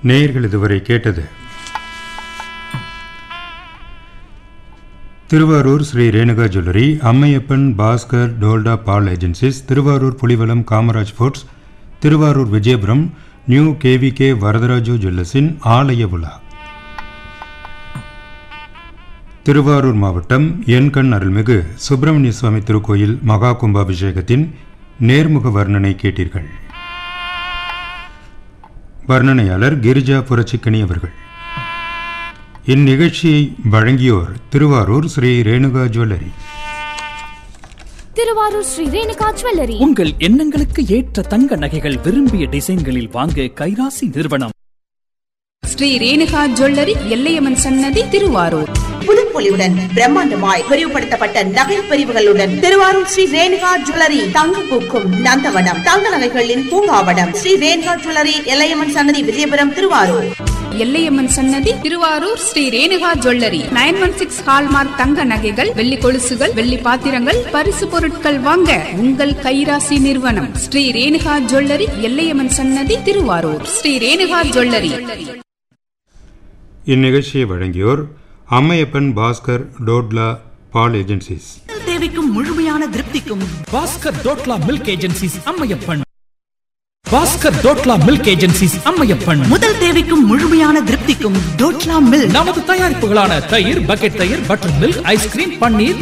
நேயர்கள் இதுவரை கேட்டது திருவாரூர் ஸ்ரீ ரேணுகா ஜுவல்லரி அம்மையப்பன் பாஸ்கர் டோல்டா பால் agencies Thiruvarur Pulivalam Kamaraj foods Thiruvarur Vijayapuram new KVK Varadaraju ஜுவல்லர்ஸின் ஆலய விழா திருவாரூர் மாவட்டம் எண்கண் அருள்மிகு சுப்பிரமணிய சுவாமி திருக்கோயில் மகா கும்பாபிஷேகத்தின் நேர்முக வர்ணனை கேட்டீர்கள் வர்ணனையாளர் கிரிஜா புரட்சிக்கணி அவர்கள் இந்நிகழ்ச்சியை வழங்கியோர் திருவாரூர் ஸ்ரீ ரேணுகா ஜுவல்லரி திருவாரூர் ஸ்ரீ ரேணுகா ஜுவல்லரி உங்கள் எண்ணங்களுக்கு ஏற்ற தங்க நகைகள் விரும்பிய டிசைன்களில் வாங்க கைராசி நிறுவனம் ஸ்ரீ ரேணுகா ஜுவல்லரி எல்லையம்மன் சன்னதி திருவாரூர் புதுப்பொலியுடன் பிரம்மாண்டமாய் விரிவுபடுத்தப்பட்ட நகை பிரிவுகளுடன் திருவாரூர் ஸ்ரீ ரேணுகா ஜுவல்லரி தங்க பூக்கும் நந்தவனம் தங்க நகைகளின் பூங்காவனம் ஸ்ரீ ரேணுகா ஜுவல்லரி எல்லையம்மன் சன்னதி விஜயபுரம் திருவாரூர் எல்லையம்மன் சன்னதி Tiruvarur Sri Renuka jewellery nine one six hallmark தங்க நகைகள் வெள்ளி கொலுசுகள் வெள்ளி பாத்திரங்கள் பரிசு பொருட்கள் வாங்க உங்கள் கைராசி நிறுவனம் ஸ்ரீ ரேணுகா ஜுவல்லரி எல்லையம்மன் சன்னதி திருவாரூர் ஸ்ரீ ரேணுகா ஜுவல்லரி இந்நிகழ்ச்சியை வழங்கியோர் அம்மையப்பன் பாஸ்கர் டோட்லா பால் ஏஜென்சிஸ் தேவைக்கும் முழுமையான திருப்திக்கும் Bhaskar Dodla milk agencies Ammaiyappan Bhaskar Dodla milk agencies Ammaiyappan முதல் தேவைக்கும் முழுமையான திருப்திக்கும் டோட்லா மில்க் நமது தயாரிப்புகளான தயிர் பக்கெட் தயிர் பட்டர் மில்க் ஐஸ்கிரீம் பன்னீர்